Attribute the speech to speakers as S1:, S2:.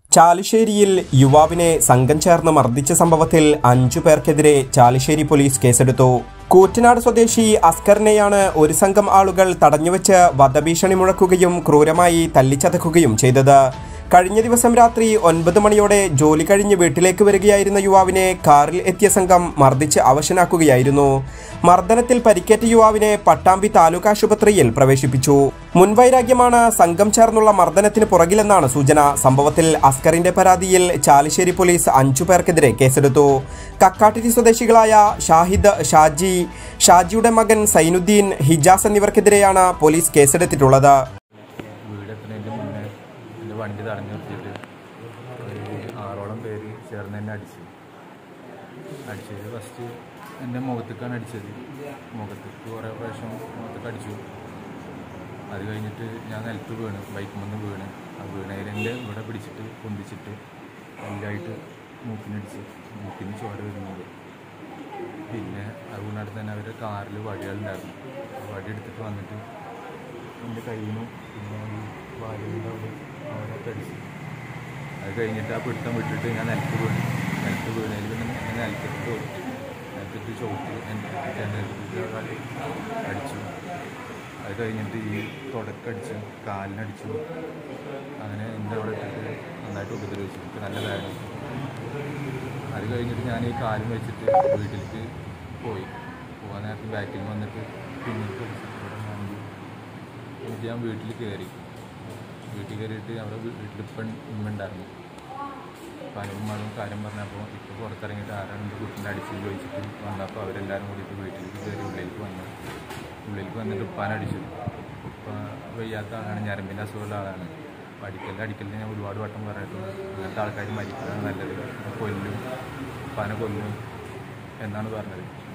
S1: ചാലിശ്ശേരിയിൽ യുവാവിനെ സംഘം ചേർന്ന് മർദ്ദിച്ച സംഭവത്തിൽ അഞ്ചു പേർക്കെതിരെ ചാലിശ്ശേരി പോലീസ് കേസെടുത്തു കൂറ്റനാട് സ്വദേശി അസ്കറിനെയാണ് ഒരു സംഘം ആളുകൾ തടഞ്ഞുവെച്ച് വധഭീഷണി മുഴക്കുകയും ക്രൂരമായി തല്ലിച്ചതക്കുകയും ചെയ്തത് കഴിഞ്ഞ ദിവസം രാത്രി ഒൻപത് മണിയോടെ ജോലി കഴിഞ്ഞ് വീട്ടിലേക്ക് വരികയായിരുന്ന യുവാവിനെ കാറിൽ എത്തിയ സംഘം മർദ്ദിച്ച് അവശനാക്കുകയായിരുന്നു മർദ്ദനത്തിൽ പരിക്കേറ്റ യുവാവിനെ പട്ടാമ്പി താലൂക്ക് ആശുപത്രിയിൽ പ്രവേശിപ്പിച്ചു മുൻവൈരാഗ്യമാണ് സംഘം ചേർന്നുള്ള മർദ്ദനത്തിന് പുറകിലെന്നാണ് സൂചന സംഭവത്തിൽ അസ്കറിന്റെ പരാതിയിൽ ചാലിശ്ശേരി പോലീസ് അഞ്ചു പേർക്കെതിരെ കേസെടുത്തു കക്കാട്ടിരി സ്വദേശികളായ ഷാഹിദ് ഷാജി ഷാജിയുടെ മകൻ സൈനുദ്ദീൻ ഹിജാസ് എന്നിവർക്കെതിരെയാണ് പോലീസ് കേസെടുത്തിട്ടുള്ളത്
S2: വീടെത്തുന്നതിൻ്റെ മുന്നേ എൻ്റെ വണ്ടി തടഞ്ഞു നിർത്തിയിട്ട് ഒരു ആറോളം പേര് ചേർന്ന് എന്നെ അടിച്ചു അടിച്ചത് ഫസ്റ്റ് എൻ്റെ മുഖത്തേക്കാണ് അടിച്ചത് മുഖത്തേക്ക് കുറേ പ്രാവശ്യം മുഖത്തേക്ക് അടിച്ചു അത് കഴിഞ്ഞിട്ട് ഞാൻ നിലത്ത് വീണ് ബൈക്ക് നിന്ന് വീണ് ആ വീണയിൽ എൻ്റെ ഇവിടെ പിടിച്ചിട്ട് പൊന്തിച്ചിട്ട് എല്ലായിട്ട് മൂക്കിനടിച്ച് മൂക്കിന് ചോര വരുന്നത് പിന്നെ അതുകൊണ്ടാണ് തന്നെ അവർ കാറിൽ വടികളുണ്ടായിരുന്നു ആ വടി എടുത്തിട്ട് വന്നിട്ട് എൻ്റെ കയ്യിനും പിന്നെ ഈ വാലിൻ്റെ അവിടെ അവരൊക്കെ അടിച്ചു അത് കഴിഞ്ഞിട്ട് ആ പിടുത്തം വിട്ടിട്ട് ഞാൻ നിലത്ത് വീണു നിലത്ത് വീണതിൽ പിന്നെ എന്നെ നിലത്തിട്ട് തോറ്റി നിലത്തിട്ട് ചോട്ടി എൻ്റെ അടിച്ചു അത് കഴിഞ്ഞിട്ട് ഈ തുടക്കടിച്ചു കാലിനടിച്ചു അങ്ങനെ എൻ്റെ അവിടെ ഇട്ടിട്ട് നന്നായിട്ട് ഉപദ്രവിച്ചു എനിക്ക് നല്ല വേദന അത് കഴിഞ്ഞിട്ട് ഞാൻ ഈ കാലും വെച്ചിട്ട് വീട്ടിലേക്ക് പോയി പോകാൻ നേരത്തെ ബാക്കിൽ വന്നിട്ട് പിന്നിട്ട് ഇവിടെ വണ്ടി എന്നിട്ട് ഞാൻ വീട്ടിൽ കയറി വീട്ടിൽ കയറിയിട്ട് അവിടെ വീട്ടിൽ ഇപ്പം ഉമ്മ ഉണ്ടായിരുന്നു പലരും മകളും കാര്യം പറഞ്ഞപ്പോൾ ഇപ്പോൾ പുറത്തിറങ്ങിയിട്ട് ആരാണ് എൻ്റെ കുട്ടീൻ്റെ അടിച്ചെന്ന് ചോദിച്ചിട്ട് വന്നപ്പോൾ അവരെല്ലാവരും കൂടിയിട്ട് വീട്ടിലേക്ക് കയറി ഉള്ളിലേക്ക് വന്നു ഉള്ളിലേക്ക് വന്നിട്ട് ഉപ്പാനടിച്ചു ഉപ്പ വയ്യാത്ത ആളാണ് ഞരമ്പിൻ്റെ അസുഖമുള്ള ആളാണ് അടിക്കലിൽ അടിക്കലിൽ ഞാൻ ഒരുപാട് വട്ടം പറഞ്ഞിട്ടുണ്ട് അങ്ങനത്തെ ആൾക്കാർ മരിക്കുന്നതാണ് നല്ലത് കൊല്ലും ഉപ്പാനെ കൊല്ലും എന്നാണ് പറഞ്ഞത്